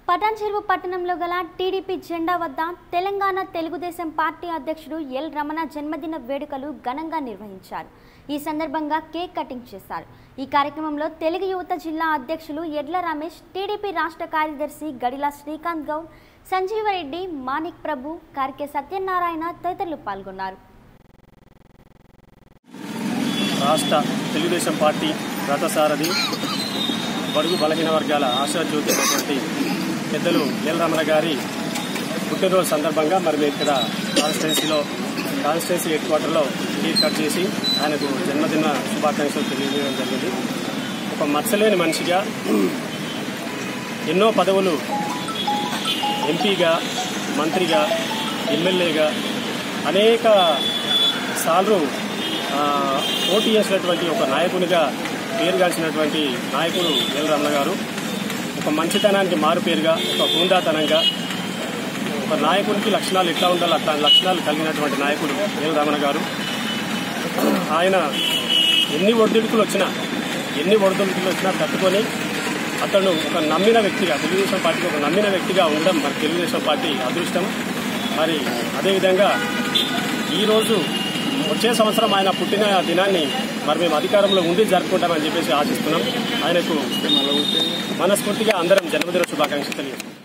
పటాన్చెరువు పట్టణంలో గల టీడీపీ జెండా వద్ద తెలంగాణ తెలుగుదేశం పార్టీ అధ్యక్షుడు ఎల్ రమణ జన్మదిన వేడుకలు ఘనంగా నిర్వహించారు ఈ సందర్భంగా కేక్ కటింగ్ చేశారు ఈ కార్యక్రమంలో తెలుగు యువత జిల్లా అధ్యక్షులు ఎడ్ల రమేష్ టీడీపీ రాష్ట్ర కార్యదర్శి గడిల శ్రీకాంత్ గౌడ్ సంజీవరెడ్డి మాణిక్ ప్రభు కార్కె సత్యనారాయణ తదితరులు పాల్గొన్నారు రాష్ట్ర తెలుగుదేశం పార్టీ రథసారథి బడుగు బలహీన వర్గాల ఆశాజ్యోతి అయినటువంటి పెద్దలు ఎల్ రమణ గారి పుట్టినరోజు సందర్భంగా మరి మేము ఇక్కడ కాన్స్టిట్యున్సీలో కాన్స్టిట్యున్సీ హెడ్ క్వార్టర్లో కేక్ కట్ చేసి ఆయనకు జన్మదిన శుభాకాంక్షలు తెలియజేయడం జరిగింది ఒక మచ్చలేని మనిషిగా ఎన్నో పదవులు ఎంపీగా మంత్రిగా ఎమ్మెల్యేగా అనేక సార్లు ఆ, పోటీ చేసినటువంటి ఒక నాయకునిగా పేరుగాంచినటువంటి నాయకుడు ఎల్ రమణ గారు ఒక మంచితనానికి మారుపేరుగా ఒక హుందాతనంగా ఒక నాయకునికి లక్షణాలు ఎట్లా ఉండాలో అట్లా లక్షణాలు కలిగినటువంటి నాయకుడు ఎల్ రమణ గారు ఆయన ఎన్ని ఒడిదుడుకులు వచ్చినా ఎన్ని ఒడిదుడుకులు వచ్చినా తట్టుకొని అతను ఒక నమ్మిన వ్యక్తిగా తెలుగుదేశం పార్టీకి ఒక నమ్మిన వ్యక్తిగా ఉండడం మరి తెలుగుదేశం పార్టీ అదృష్టం మరి అదేవిధంగా ఈరోజు వచ్చే సంవత్సరం ఆయన పుట్టిన దినాన్ని మరి మేము అధికారంలో ఉండి జరుపుకుంటామని చెప్పేసి ఆశిస్తున్నాం ఆయనకు మనస్ఫూర్తిగా అందరం జన్మదిన శుభాకాంక్షలు తెలియజేస్తాం